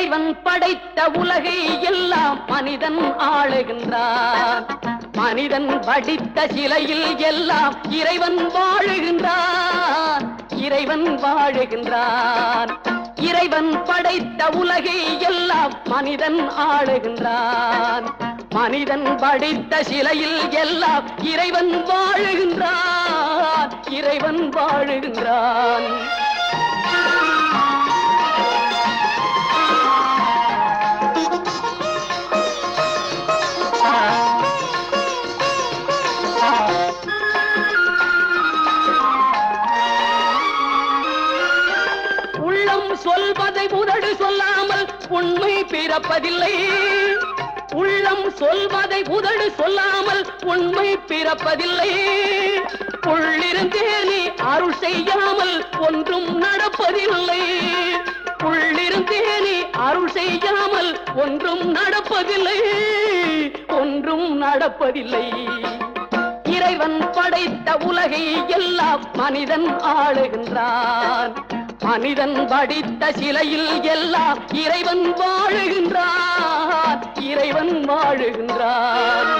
இறைவன் படைத்த உலகை எல்லாம் மனிதன் ஆளுகின்றான் மனிதன் படித்த சிலையில் எல்லாம் இறைவன் வாழுகின்றான் இறைவன் வாழுகின்றான் இறைவன் படைத்த உலகை எல்லாம் மனிதன் ஆளுகின்றான் மனிதன் படித்த சிலையில் எல்லாம் இறைவன் வாழுகின்றான் இறைவன் வாழுகின்றான் உள்ளம் சொல்வதை உதடு சொல்லாமல் உண்மை பிறப்பதில்லை உள்ளம் சொல்வதை உதடு சொல்லாமல் உண்மை பிறப்பதில்லை உள்ளிருந்தே நீ அருள் செய்யாமல் ஒன்றும் நடப்பதில்லை உள்ளிருந்தே நீ அருள் செய்யாமல் ஒன்றும் நடப்பதில்லை ஒன்றும் நடப்பதில்லை இறைவன் படைத்த உலகை எல்லாம் மனிதன் ஆளுகின்றான் மனிதன் படித்த சிலையில் எல்லாம் இறைவன் வாழுகின்றான் இறைவன் வாழுகின்றான்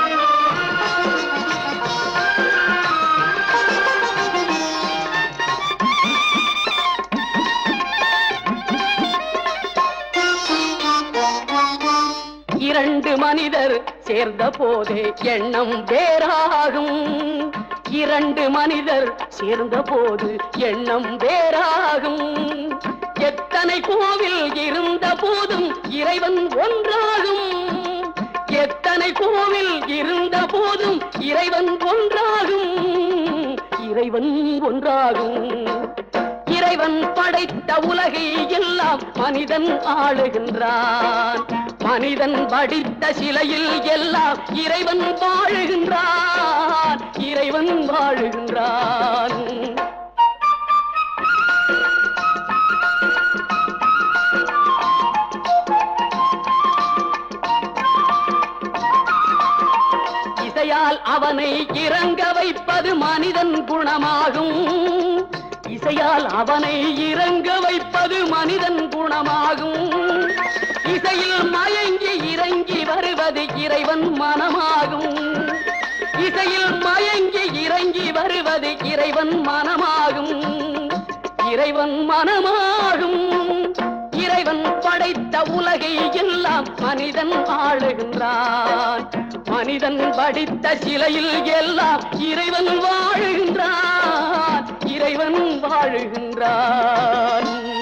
இரண்டு மனிதர் சேர்ந்த போதே எண்ணம் வேறாகும் இரண்டு மனிதர் சேர்ந்த போது எண்ணம் வேறாகும் எத்தனை கோவில் இருந்த போதும் இறைவன் ஒன்றாகும் எத்தனை கோவில் இருந்த போதும் இறைவன் ஒன்றாகும் இறைவன் ஒன்றாகும் இறைவன் படைத்த உலகை எல்லாம் மனிதன் ஆளுகின்றான் மனிதன் படித்த சிலையில் எல்லாம் இறைவன் வாழுகின்றான் இறைவன் வாழுகின்றான் இசையால் அவனை இறங்க வைப்பது மனிதன் குணமாகும் இசையால் அவனை இறங்க வைப்பது மனிதன் குணமாகும் இசையில் மயங்கி இறங்கி வருவது இறைவன் மனமாகும் இசையில் மயங்கி இறங்கி வருவது இறைவன் மனமாகும் இறைவன் மனமாகும் இறைவன் படைத்த உலகை எல்லாம் மனிதன் ஆளுகின்றான் மனிதன் படித்த சிலையில் எல்லாம் இறைவன் வாழுகின்றான் இறைவன் வாழுகின்றான்